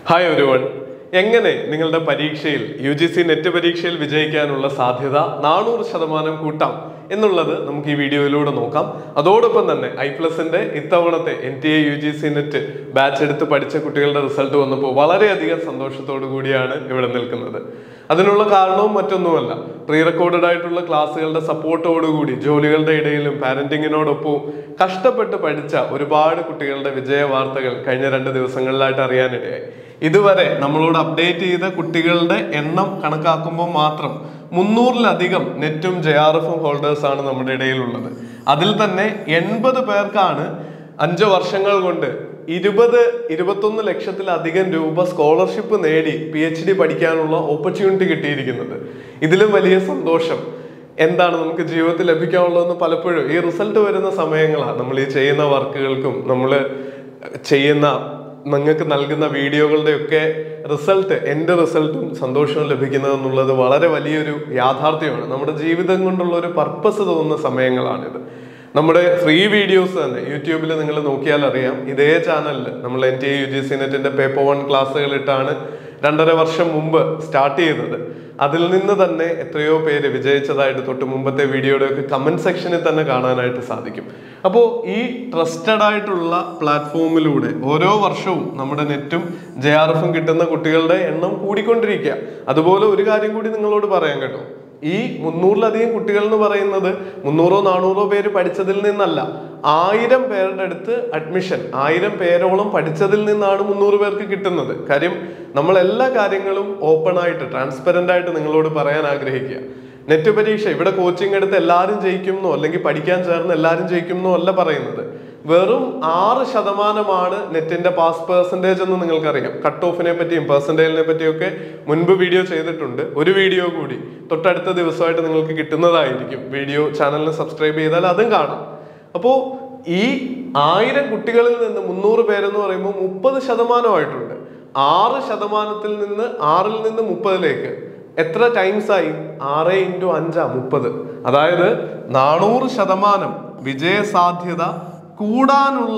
hi ഒരുവൺ എങ്ങനെ നിങ്ങളുടെ പരീക്ഷയിൽ യു ജി സി നെറ്റ് പരീക്ഷയിൽ വിജയിക്കാനുള്ള സാധ്യത നാനൂറ് ശതമാനം കൂട്ടാം എന്നുള്ളത് നമുക്ക് ഈ വീഡിയോയിലൂടെ നോക്കാം അതോടൊപ്പം തന്നെ ഐ പ്ലസിന്റെ ഇത്തവണത്തെ N T A U G C net batch എടുത്ത് പഠിച്ച കുട്ടികളുടെ റിസൾട്ട് വന്നപ്പോൾ വളരെയധികം സന്തോഷത്തോടു കൂടിയാണ് ഇവിടെ നിൽക്കുന്നത് അതിനുള്ള കാരണവും മറ്റൊന്നുമല്ല പ്രീ റെക്കോർഡഡ് ആയിട്ടുള്ള ക്ലാസ്സുകളുടെ സപ്പോർട്ടോടുകൂടി ജോലികളുടെ ഇടയിലും പാരന്റിങ്ങിനോടൊപ്പവും കഷ്ടപ്പെട്ട് പഠിച്ച ഒരുപാട് കുട്ടികളുടെ വിജയ വാർത്തകൾ കഴിഞ്ഞ രണ്ട് ദിവസങ്ങളിലായിട്ട് അറിയാനിടയായി ഇതുവരെ നമ്മളോട് അപ്ഡേറ്റ് ചെയ്ത കുട്ടികളുടെ എണ്ണം കണക്കാക്കുമ്പോൾ മാത്രം മുന്നൂറിലധികം നെറ്റും ജെ ആർ എഫും ഹോൾഡേഴ്സ് ആണ് നമ്മുടെ ഇടയിലുള്ളത് അതിൽ തന്നെ എൺപത് പേർക്കാണ് അഞ്ച് വർഷങ്ങൾ കൊണ്ട് ഇരുപത് ഇരുപത്തൊന്ന് ലക്ഷത്തിലധികം രൂപ സ്കോളർഷിപ്പ് നേടി പി എച്ച് ഡി പഠിക്കാനുള്ള ഓപ്പർച്യൂണിറ്റി കിട്ടിയിരിക്കുന്നത് ഇതിലും വലിയ സന്തോഷം എന്താണ് നമുക്ക് ജീവിതത്തിൽ ലഭിക്കാനുള്ളതെന്ന് പലപ്പോഴും ഈ റിസൾട്ട് വരുന്ന സമയങ്ങളാണ് നമ്മൾ ഈ ചെയ്യുന്ന വർക്കുകൾക്കും നമ്മൾ ചെയ്യുന്ന നിങ്ങൾക്ക് നൽകുന്ന വീഡിയോകളുടെ ഒക്കെ റിസൾട്ട് എൻ്റെ റിസൾട്ടും സന്തോഷവും ലഭിക്കുന്നത് എന്നുള്ളത് വളരെ വലിയൊരു യാഥാർത്ഥ്യമാണ് നമ്മുടെ ജീവിതം കൊണ്ടുള്ള ഒരു പർപ്പസ് തോന്നുന്ന സമയങ്ങളാണിത് നമ്മുടെ ഫ്രീ വീഡിയോസ് തന്നെ യൂട്യൂബിൽ നിങ്ങൾ നോക്കിയാൽ അറിയാം ഇതേ ചാനലിൽ നമ്മൾ N T A U G C നെറ്റിന്റെ പേപ്പർ വൺ ക്ലാസ്സുകളിട്ടാണ് രണ്ടര വർഷം മുമ്പ് സ്റ്റാർട്ട് ചെയ്തത് അതിൽ നിന്ന് തന്നെ എത്രയോ പേര് വിജയിച്ചതായിട്ട് തൊട്ട് മുമ്പത്തെ വീഡിയോയുടെ ഒക്കെ കമന്റ് സെക്ഷനിൽ തന്നെ കാണാനായിട്ട് സാധിക്കും അപ്പോൾ ഈ ട്രസ്റ്റഡ് ആയിട്ടുള്ള പ്ലാറ്റ്ഫോമിലൂടെ ഓരോ വർഷവും നമ്മുടെ നെറ്റും ജെ ആർ എഫും കിട്ടുന്ന കുട്ടികളുടെ എണ്ണം കൂടിക്കൊണ്ടിരിക്കുക അതുപോലെ ഒരു കാര്യം കൂടി നിങ്ങളോട് പറയാം കേട്ടോ ഈ മുന്നൂറിലധികം കുട്ടികൾ എന്ന് പറയുന്നത് മുന്നൂറോ നാനൂറോ പേര് പഠിച്ചതിൽ നിന്നല്ല ആയിരം പേരുടെ അടുത്ത് അഡ്മിഷൻ ആയിരം പേരോളം പഠിച്ചതിൽ നിന്നാണ് മുന്നൂറ് പേർക്ക് കിട്ടുന്നത് കാര്യം നമ്മൾ എല്ലാ കാര്യങ്ങളും ഓപ്പൺ ആയിട്ട് ട്രാൻസ്പെറന്റ് ആയിട്ട് നിങ്ങളോട് പറയാൻ ആഗ്രഹിക്കുക നെറ്റ് പരീക്ഷ ഇവിടെ കോച്ചിങ് എടുത്ത് എല്ലാവരും ജയിക്കുമെന്നോ അല്ലെങ്കിൽ പഠിക്കാൻ ചേർന്ന് എല്ലാവരും ജയിക്കുമെന്നോ അല്ല പറയുന്നത് വെറും ആറ് ശതമാനമാണ് നെറ്റിന്റെ പാസ് പെർസെൻറ്റേജ് എന്ന് നിങ്ങൾക്കറിയാം കട്ട് ഓഫിനെ പറ്റിയും പെർസെൻറ്റേജിനെ പറ്റിയൊക്കെ മുൻപ് വീഡിയോ ചെയ്തിട്ടുണ്ട് ഒരു വീഡിയോ കൂടി തൊട്ടടുത്ത ദിവസമായിട്ട് നിങ്ങൾക്ക് കിട്ടുന്നതായിരിക്കും വീഡിയോ ചാനലിന് സബ്സ്ക്രൈബ് ചെയ്താൽ അതും കാണാം അപ്പോൾ ഈ ആയിരം കുട്ടികളിൽ നിന്ന് മുന്നൂറ് പേരെന്ന് പറയുമ്പോൾ മുപ്പത് ശതമാനമായിട്ടുണ്ട് ആറ് ശതമാനത്തിൽ നിന്ന് ആറിൽ നിന്ന് മുപ്പതിലേക്ക് എത്ര ടൈംസ് ആയി ആറ് ഇൻറ്റു അഞ്ചാ മുപ്പത് അതായത് നാനൂറ് ശതമാനം വിജയ സാധ്യത കൂടാനുള്ള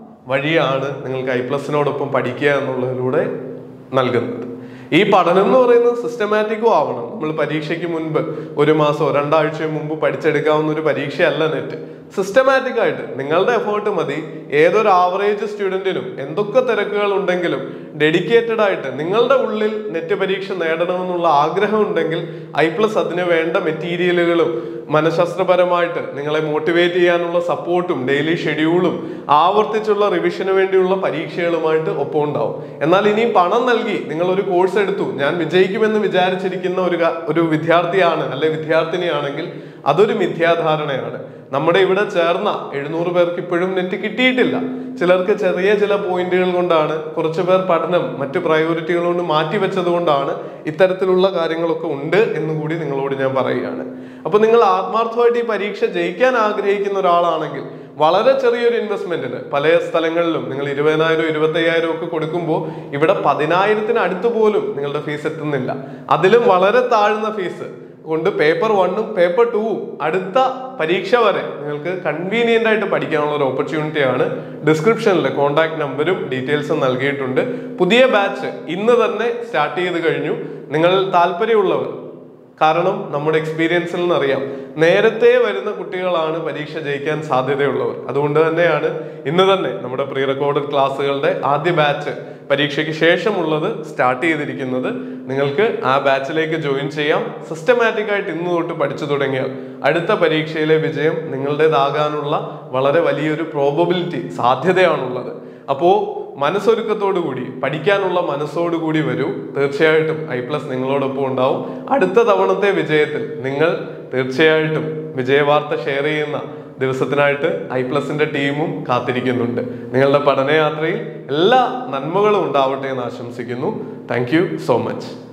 വഴിയാണ് നിങ്ങൾക്ക് ഐ പ്ലസിനോടൊപ്പം പഠിക്കുക എന്നുള്ളതിലൂടെ നൽകുന്നത് ഈ പഠനം എന്ന് പറയുന്നത് സിസ്റ്റമാറ്റിക്കും ആവണം നമ്മൾ പരീക്ഷയ്ക്ക് മുൻപ് ഒരു മാസമോ രണ്ടാഴ്ചയോ മുമ്പ് പഠിച്ചെടുക്കാവുന്ന ഒരു പരീക്ഷയല്ല നെറ്റ് സിസ്റ്റമാറ്റിക് ആയിട്ട് നിങ്ങളുടെ എഫേർട്ട് മതി ഏതൊരു ആവറേജ് സ്റ്റുഡന്റിനും എന്തൊക്കെ തിരക്കുകൾ ഉണ്ടെങ്കിലും ഡെഡിക്കേറ്റഡ് ആയിട്ട് നിങ്ങളുടെ ഉള്ളിൽ നെറ്റ് പരീക്ഷ നേടണമെന്നുള്ള ആഗ്രഹം ഉണ്ടെങ്കിൽ ഐ പ്ലസ് അതിന് വേണ്ട മെറ്റീരിയലുകളും മനഃശാസ്ത്രപരമായിട്ട് നിങ്ങളെ മോട്ടിവേറ്റ് ചെയ്യാനുള്ള സപ്പോർട്ടും ഡെയിലി ഷെഡ്യൂളും ആവർത്തിച്ചുള്ള റിവിഷന് വേണ്ടിയുള്ള പരീക്ഷകളുമായിട്ട് ഒപ്പം ഉണ്ടാവും എന്നാൽ ഇനി പണം നൽകി നിങ്ങൾ ഒരു കോഴ്സ് എടുത്തു ഞാൻ വിജയിക്കുമെന്ന് വിചാരിച്ചിരിക്കുന്ന ഒരു ക- ഒരു വിദ്യാർത്ഥിയാണ് അല്ലെ വിദ്യാർത്ഥിനിയാണെങ്കിൽ അതൊരു മിഥ്യാധാരണയാണ് നമ്മുടെ ഇവിടെ ചേർന്ന എഴുന്നൂറ് പേർക്ക് ഇപ്പോഴും നെറ്റ് കിട്ടിയിട്ടില്ല ചിലർക്ക് ചെറിയ ചില പോയിന്റുകൾ കൊണ്ടാണ് കുറച്ചു പേർ പഠനം മറ്റു പ്രയോറിറ്റികൾ കൊണ്ട് മാറ്റിവെച്ചത് കൊണ്ടാണ് ഇത്തരത്തിലുള്ള കാര്യങ്ങളൊക്കെ ഉണ്ട് എന്ന് കൂടി നിങ്ങളോട് ഞാൻ പറയുകയാണ് അപ്പൊ നിങ്ങൾ ആത്മാർത്ഥമായിട്ട് ഈ പരീക്ഷ ജയിക്കാൻ ആഗ്രഹിക്കുന്ന ഒരാളാണെങ്കിൽ വളരെ ചെറിയൊരു ഇൻവെസ്റ്റ്മെന്റിന് പല സ്ഥലങ്ങളിലും നിങ്ങൾ ഇരുപതിനായിരം ഇരുപത്തയ്യായിരം ഒക്കെ കൊടുക്കുമ്പോൾ ഇവിടെ പതിനായിരത്തിന് അടുത്ത് പോലും നിങ്ങളുടെ ഫീസ് എത്തുന്നില്ല അതിലും വളരെ താഴ്ന്ന ഫീസ് കൊണ്ട് പേപ്പർ വണ്ണും പേപ്പർ ടൂവും അടുത്ത പരീക്ഷ വരെ നിങ്ങൾക്ക് കൺവീനിയന്റ് ആയിട്ട് പഠിക്കാനുള്ള ഒരു ഓപ്പർച്യൂണിറ്റിയാണ് ഡിസ്ക്രിപ്ഷനിൽ കോൺടാക്ട് നമ്പറും ഡീറ്റെയിൽസും നൽകിയിട്ടുണ്ട് പുതിയ ബാച്ച് ഇന്ന് തന്നെ സ്റ്റാർട്ട് ചെയ്ത് കഴിഞ്ഞു നിങ്ങൾ താല്പര്യമുള്ളവർ കാരണം നമ്മുടെ എക്സ്പീരിയൻസിൽ നിന്നറിയാം നേരത്തെ വരുന്ന കുട്ടികളാണ് പരീക്ഷ ജയിക്കാൻ സാധ്യതയുള്ളവർ അതുകൊണ്ട് തന്നെയാണ് ഇന്ന് തന്നെ നമ്മുടെ പ്രീ റെക്കോർഡഡ് ക്ലാസ്സുകളുടെ ആദ്യ ബാച്ച് പരീക്ഷയ്ക്ക് ശേഷമുള്ളത് സ്റ്റാർട്ട് ചെയ്തിരിക്കുന്നത് നിങ്ങൾക്ക് ആ ബാച്ചിലേക്ക് ജോയിൻ ചെയ്യാം സിസ്റ്റമാറ്റിക് ആയിട്ട് ഇന്ന് തൊട്ട് പഠിച്ചു തുടങ്ങിയാൽ അടുത്ത പരീക്ഷയിലെ വിജയം നിങ്ങളുടേതാകാനുള്ള വളരെ വലിയൊരു പ്രോബബിലിറ്റി സാധ്യതയാണുള്ളത് അപ്പോൾ മനസ്സൊരുക്കത്തോടു കൂടി പഠിക്കാനുള്ള മനസ്സോടുകൂടി വരൂ തീർച്ചയായിട്ടും ഐ പ്ലസ് നിങ്ങളോടൊപ്പം ഉണ്ടാവും അടുത്ത തവണത്തെ വിജയത്തിൽ നിങ്ങൾ തീർച്ചയായിട്ടും വിജയവാർത്ത ഷെയർ ചെയ്യുന്ന ദിവസത്തിനായിട്ട് ഐ പ്ലസിന്റെ ടീമും കാത്തിരിക്കുന്നുണ്ട് നിങ്ങളുടെ പഠനയാത്രയിൽ എല്ലാ നന്മകളും ഉണ്ടാവട്ടെ എന്ന് ആശംസിക്കുന്നു താങ്ക് യു സോ മച്ച്